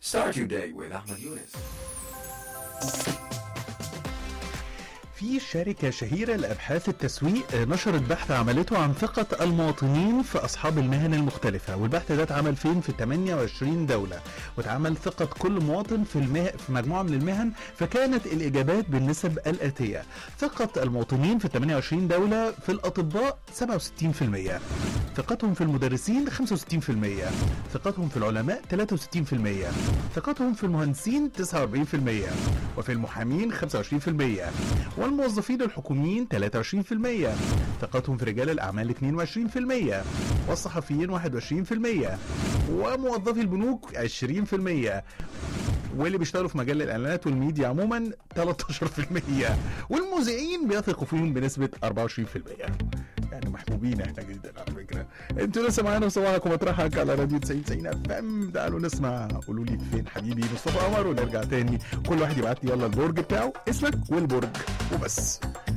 Start your day with Ahmed Yunus. في شركة شهيرة لأبحاث التسويق نشرت بحث عملته عن ثقة المواطنين في أصحاب المهن المختلفة والبحث ده اتعمل فين في 28 دولة واتعمل ثقة كل مواطن في, المه... في مجموعة من المهن فكانت الإجابات بالنسب الآتية ثقة المواطنين في 28 دولة في الأطباء 67% ثقتهم في المدرسين 65% ثقتهم في العلماء 63% ثقتهم في المهندسين 49% وفي المحامين 25% والموظفين الحكوميين 23% ثقتهم في رجال الأعمال 22% والصحفيين 21% وموظفي البنوك 20% واللي بيشتغلوا في مجال الاعلانات والميديا عموما 13% والمذيعين بيثقوا فيهم بنسبه 24% يعني محبوبين احنا جدا على فكره انتوا لسه معانا صباحكم مطرحك على راديو 90 90 اف ام تعالوا نسمع قولوا لي فين حبيبي مصطفى قمر ونرجع تاني كل واحد يبعت لي يلا البرج بتاعه اسمك والبرج وبس